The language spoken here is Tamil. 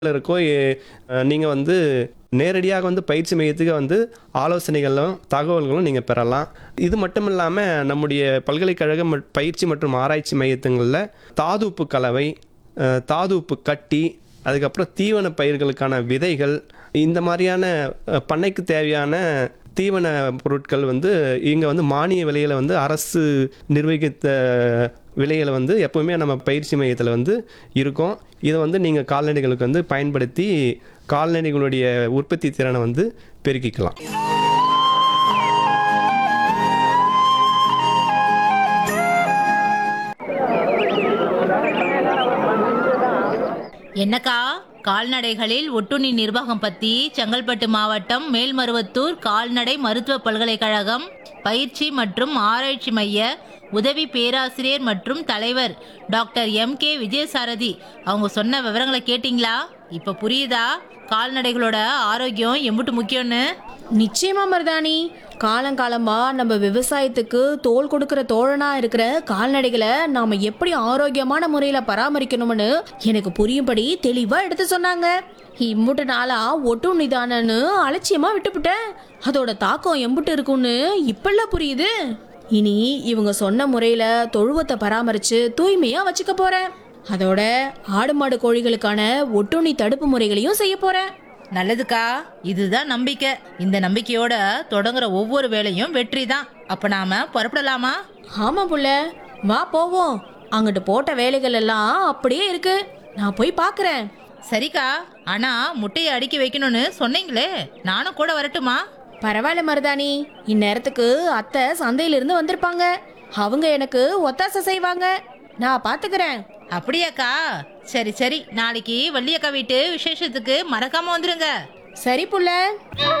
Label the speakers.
Speaker 1: இருக்கோ நீங்கள் வந்து நேரடியாக வந்து பயிற்சி மையத்துக்கு வந்து ஆலோசனைகளும் தகவல்களும் நீங்கள் பெறலாம் இது மட்டும் இல்லாமல் நம்முடைய பல்கலைக்கழக ம- பயிற்சி மற்றும் ஆராய்ச்சி மையத்துங்களில் தாது உப்பு கலவை அஹ், தாது உப்பு கட்டி அதுக்கப்புறம் தீவன பயிர்களுக்கான விதைகள் இந்த மாதிரியான அஹ், பண்ணைக்கு தேவையான தீவன பொருட்கள் வந்து இங்கே வந்து மானிய விலையில் வந்து அரசு நிர்வகித்த விலையில் வந்து எப்பவுமே நம்ம பயிற்சி மையத்தில் வந்து இருக்கும் இதை வந்து நீங்கள் கால்நடைகளுக்கு வந்து பயன்படுத்தி கால்நடைகளுடைய உற்பத்தி திறனை வந்து பெருக்கிக்கலாம்
Speaker 2: என்னக்கா கால்நடைகளில் ஒட்டுண்ணி நிர்வாகம் பத்தி செங்கல்பட்டு மாவட்டம் மேல்மருவத்தூர் கால்நடை மருத்துவ பல்கலைக்கழகம் பயிற்சி மற்றும் ஆராய்ச்சி மைய உதவி பேராசிரியர் மற்றும் தலைவர் டாக்டர் எம் கே விஜயசாரதி அவங்க சொன்ன விவரங்களை கேட்டிங்களா இப்ப புரியுதா கால்நடைகளோட ஆரோக்கியம் எம்புட்டு முக்கியம்னு
Speaker 3: நிச்சயமா மருதாணி காலங்காலமா நம்ம விவசாயத்துக்கு தோல் கொடுக்கிற தோழனா இருக்கிற கால்நடைகளை நாம எப்படி ஆரோக்கியமான முறையில பராமரிக்கணும்னு எனக்கு புரியும்படி தெளிவா எடுத்து சொன்னாங்க இம்புட்டு நாளா ஒட்டும் நிதானன்னு அலட்சியமா விட்டுப்புட்டேன் அதோட தாக்கம் எம்புட்டு இருக்கும்னு இப்பெல்லாம் புரியுது இனி இவங்க சொன்ன முறையில தொழுவத்தை பராமரிச்சு தூய்மையா வச்சுக்க போறேன் அதோட ஆடு மாடு கோழிகளுக்கான ஒட்டுண்ணி தடுப்பு முறைகளையும் செய்ய போறேன்
Speaker 2: நல்லதுக்கா இதுதான் நம்பிக்கை இந்த நம்பிக்கையோட தொடங்குற ஒவ்வொரு வேலையும் வெற்றி தான் அப்ப நாம புறப்படலாமா
Speaker 3: ஆமா புள்ள வா போவோம் அங்கிட்டு போட்ட வேலைகள் எல்லாம் அப்படியே இருக்கு நான் போய் பார்க்கறேன்
Speaker 2: சரிக்கா ஆனா முட்டையை அடுக்கி வைக்கணும்னு சொன்னீங்களே நானும் கூட வரட்டுமா
Speaker 3: பரவாயில்ல மருதாணி இந்நேரத்துக்கு அத்தை சந்தையில இருந்து வந்திருப்பாங்க அவங்க எனக்கு ஒத்தாசை செய்வாங்க நான் பாத்துக்கிறேன்
Speaker 2: அப்படியாக்கா சரி சரி நாளைக்கு வள்ளியக்கா வீட்டு விசேஷத்துக்கு மறக்காம வந்துருங்க
Speaker 3: சரி புள்ள